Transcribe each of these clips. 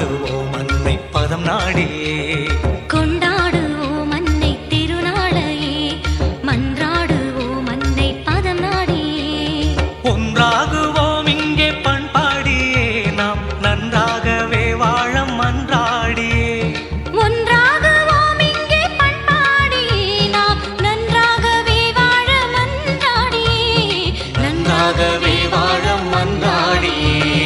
கொண்டாடுவோம் அன்னை பதம் நாடியே கொண்டாடுவோம் அன்னை திருநாளையே மன்றாடுவோம் அன்னை பதம் நாடியே ஒன்றாகுவோம் இங்கே பண்பாடியே நாம் நன்றாகவே வாழ மன்றாடியே ஒன்றாகுவோம் இங்கே பண்பாடியே நாம் நன்றாகவே வாழ மன்றாடியே நன்றாகவே வாழ மன்றாடியே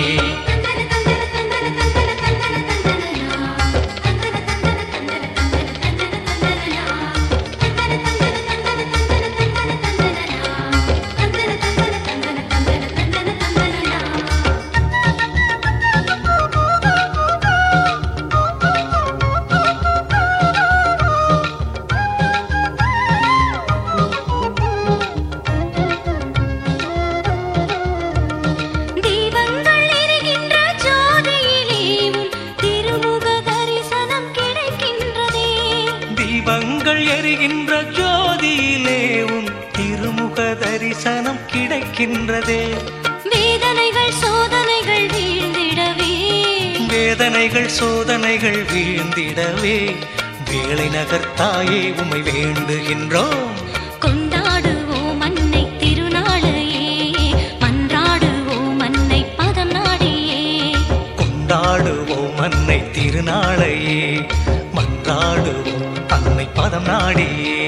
தீபங்கள் எரிகின்ற ஜோதியிலே உன் திருமுக தரிசனம் கிடைக்கின்றதே தீபங்கள் எரிகின்ற ஜோதியிலே உன் திருமுக தரிசனம் கிடைக்கின்றதே வேதனைகள் சோதனைகள் வீழ்ந்திடவே வேதனைகள் சோதனைகள் வீழ்ந்திடவே வேலை நகர்த்தாயே உமை வேண்டுகின்றோம் கொண்டாடுவோம் அன்னை திருநாளையே மன்றாடுவோம் அன்னை பதம் நாடியே கொண்டாடுவோம் அன்னை திருநாளையே மன்றாடுவோம் அன்னை பதம் நாடியே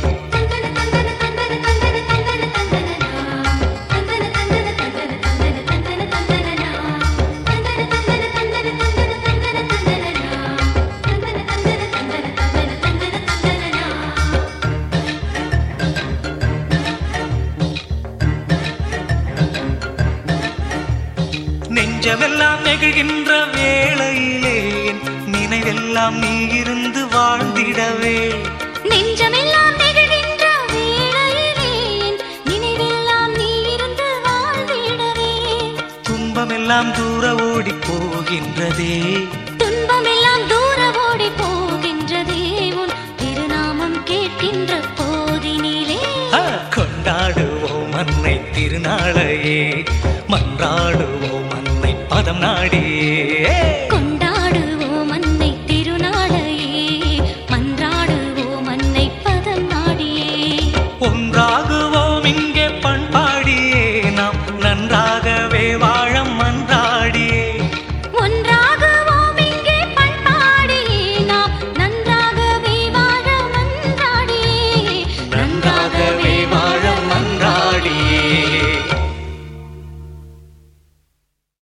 நெஞ்சமெல்லாம் நெகிழ்கின்ற வேளையிலே என் நினைவெல்லாம் நீ இருந்து வாழ்ந்திடவே நெஞ்சமெல்லாம் நெகிழ்கின்ற வேளையிலே என் நினைவெல்லாம் நீ இருந்து வாழ்ந்திடவே துன்பமெல்லாம் தூர ஓடி போகின்றதே துன்பமெல்லாம் தூர ஓடி போகின்றதே உன் திருநாமம் கேட்கின்ற போதினிலே ஆ, கொண்டாடுவோம் அன்னை திருநாளையே மன்றாடுவோம் அன்னை பதம் நாடியே